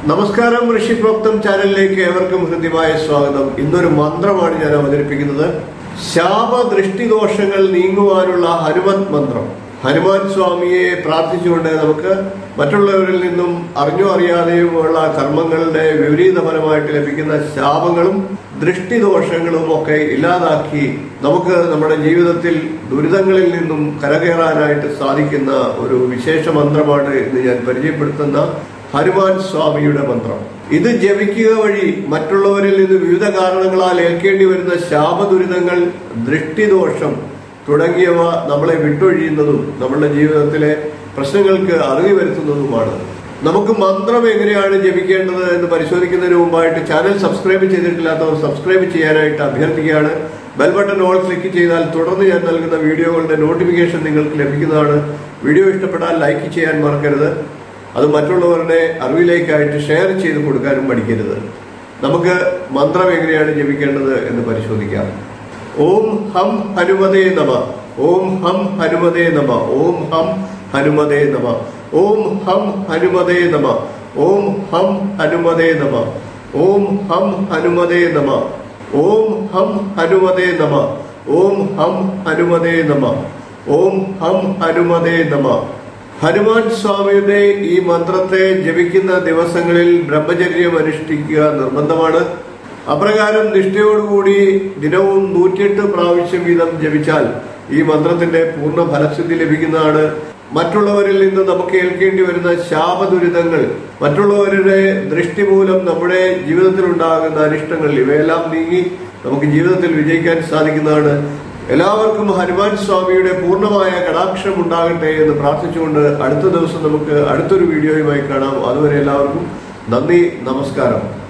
നമസ്കാരം ഋഷിപ്രോക്തം ചാനലിലേക്ക് ഏവർക്കും ഹൃദ്യമായ സ്വാഗതം ഇന്നൊരു മന്ത്രമാണ് ഞാൻ അവതരിപ്പിക്കുന്നത് ശാപദൃഷ്ടിദോഷങ്ങൾ നീങ്ങുവാനുള്ള ഹനുമത് മന്ത്രം ഹനുമാൻ സ്വാമിയെ പ്രാർത്ഥിച്ചുകൊണ്ട് നമുക്ക് മറ്റുള്ളവരിൽ നിന്നും അറിഞ്ഞോ അറിയാതെയുമുള്ള കർമ്മങ്ങളുടെ വിപരീത ഫലമായിട്ട് ലഭിക്കുന്ന ശാപങ്ങളും ദൃഷ്ടിദോഷങ്ങളും ഒക്കെ ഇല്ലാതാക്കി നമുക്ക് നമ്മുടെ ജീവിതത്തിൽ ദുരിതങ്ങളിൽ നിന്നും കരകയറാനായിട്ട് സാധിക്കുന്ന ഒരു വിശേഷ മന്ത്രമാണ് ഇന്ന് ഞാൻ പരിചയപ്പെടുത്തുന്ന ഹനുമാൻ സ്വാമിയുടെ മന്ത്രം ഇത് ജപിക്കുക വഴി മറ്റുള്ളവരിൽ നിന്ന് വിവിധ കാരണങ്ങളാൽ ഏൽക്കേണ്ടി വരുന്ന ശാപദുരിതങ്ങൾ ദൃഷ്ടിദോഷം തുടങ്ങിയവ നമ്മളെ വിട്ടൊഴിയുന്നതും നമ്മുടെ ജീവിതത്തിലെ പ്രശ്നങ്ങൾക്ക് അറിവ് വരുത്തുന്നതുമാണ് നമുക്ക് മന്ത്രം എങ്ങനെയാണ് ജപിക്കേണ്ടത് എന്ന് പരിശോധിക്കുന്നതിന് മുമ്പായിട്ട് ചാനൽ സബ്സ്ക്രൈബ് ചെയ്തിട്ടില്ലാത്തവർ സബ്സ്ക്രൈബ് ചെയ്യാനായിട്ട് അഭ്യർത്ഥിക്കുകയാണ് ബെൽ ബട്ടൺ ഓൾ ക്ലിക്ക് ചെയ്താൽ തുടർന്ന് ഞാൻ നൽകുന്ന വീഡിയോകളുടെ നോട്ടിഫിക്കേഷൻ നിങ്ങൾക്ക് ലഭിക്കുന്നതാണ് വീഡിയോ ഇഷ്ടപ്പെട്ടാൽ ലൈക്ക് ചെയ്യാൻ മറക്കരുത് അത് മറ്റുള്ളവരുടെ അറിവിലേക്കായിട്ട് ഷെയർ ചെയ്ത് കൊടുക്കാനും പഠിക്കരുത് നമുക്ക് മന്ത്രം എങ്ങനെയാണ് ജപിക്കേണ്ടത് എന്ന് പരിശോധിക്കാം ഓം ഹം ഹനുമതേ നമ ഓം ഹം ഹനുമതേ നമ ഓം ഹം ഹനുമതേ നമ ഓം ഹം ഹനുമതേ നമ ഓം ഹം ഹനുമതേ നമ ഓം ഹം ഹനുമതേ നമ ഓം ഹം ഹനുമതേ നമ ഓം ഹം ഹനുമതേ നമ ഓം ഹം ഹനുമതേ നമ ഹനുമാൻ സ്വാമിയുടെ ഈ മന്ത്രത്തെ ജപിക്കുന്ന ദിവസങ്ങളിൽ ബ്രഹ്മചര്യം അനുഷ്ഠിക്കുക നിർബന്ധമാണ് അപ്രകാരം നിഷ്ഠയോടുകൂടി ദിനവും നൂറ്റിയെട്ട് പ്രാവശ്യം വീതം ജപിച്ചാൽ ഈ മന്ത്രത്തിന്റെ പൂർണ്ണ ഫലസിദ്ധി ലഭിക്കുന്നതാണ് മറ്റുള്ളവരിൽ നിന്ന് നമുക്ക് ഏൽക്കേണ്ടി വരുന്ന ശാപദുരിതങ്ങൾ മറ്റുള്ളവരുടെ ദൃഷ്ടി മൂലം നമ്മുടെ ജീവിതത്തിൽ ഉണ്ടാകുന്ന അനിഷ്ടങ്ങൾ ഇവയെല്ലാം നീങ്ങി നമുക്ക് ജീവിതത്തിൽ വിജയിക്കാൻ സാധിക്കുന്നതാണ് എല്ലാവർക്കും ഹനുമാൻ സ്വാമിയുടെ പൂർണ്ണമായ കടാക്ഷം ഉണ്ടാകട്ടെ എന്ന് പ്രാർത്ഥിച്ചുകൊണ്ട് അടുത്ത ദിവസം നമുക്ക് അടുത്തൊരു വീഡിയോയുമായി കാണാം അതുവരെ എല്ലാവർക്കും നന്ദി നമസ്കാരം